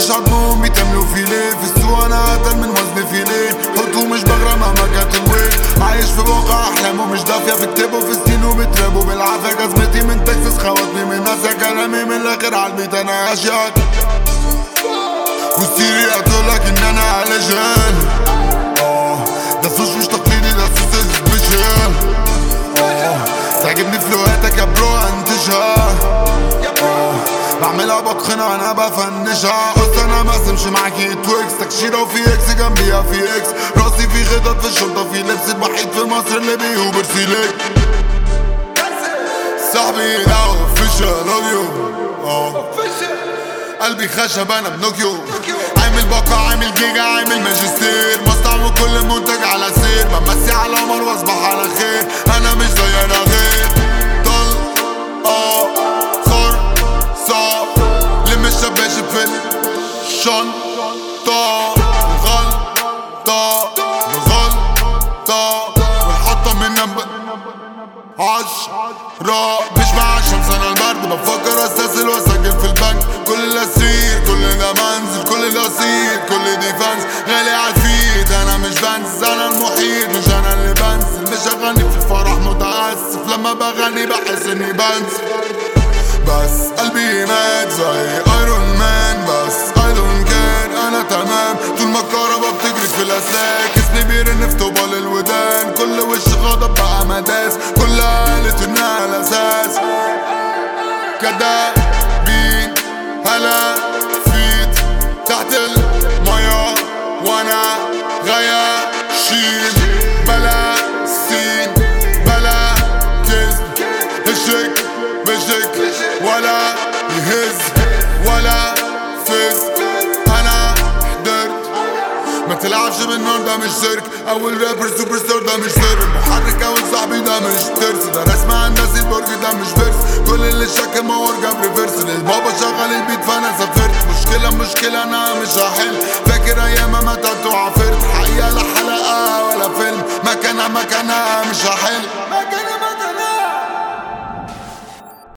مش عضمهم بيتملوا فيليه في السوق انا اتقل من وزن فيليه حطوا مش بغرى مهما كانت الويت عايش في واقع احلامه مش دافية في كتابه في سنين وبترابه بالعافية جزمتي من تكساس خواتني من اسيا كلامي من الاخر عالبيت انا اشياك وستيري هتقولك ان انا علشان اه ده صوص مش تقليدي ده صوص سبيشال اه تعجبني فلوقاتك يا برو انتشها اه بعملها بتخنها انا بفنشها قص انا ما اسمش معاكي تويكس تكشيرة وفي اكس جنبيها في اكس راسي في خطط في الشنطة في لبس الوحيد في مصر اللي بيوبر سيليك صاحبي ده اوفيشال اوديو اه قلبي خشب انا بنوكيو عامل باقة عامل جيجا عامل ماجستير مصنع وكل منتج على سير بمسي على قمر واصبح على خير انا مش زي انا غير ضل اه صار صار لم الشباش في الشنطة غلطة غلطة ونحطها من نمبر عشرة بشبع الشمس انا البرد بفكر استسهل واسجل في البنك كل ده سرير كل ده منزل كل ده سير كل دي فانز غالي عالفيد انا مش بنزل انا المحيط مش انا اللي بنزل مش اغني في الفرح متاسف لما بغني بحس اني بنزل بس قلبي مات زي ايرون مان بس اي دونت كير انا تمام طول ما الكهربا بتجري في الاسلاك اسمي بيرن في طوبة الودان كل وش غضب بقى مداس كلها قالت انها الاساس كدابين هلا فيت تحت المية وانا غياشين بلا سين بلا كذب الشك بشك ولا يهز ولا فز انا حضرت ما تلعبش بالنار ده مش سيرك اول رابر سوبر ستار ده مش سر المحرك اول صاحبي ده مش ترس ده رسم هندسي البرج ده مش فيرس كل اللي شك مور جاب ريفرس للبابا شغل البيت فانا سافرت مشكلة مشكلة انا مش هحل فاكر ايام ما تبت وعافرت حقيقة لا حلقة ولا فيلم مكانها مكانها مش هحل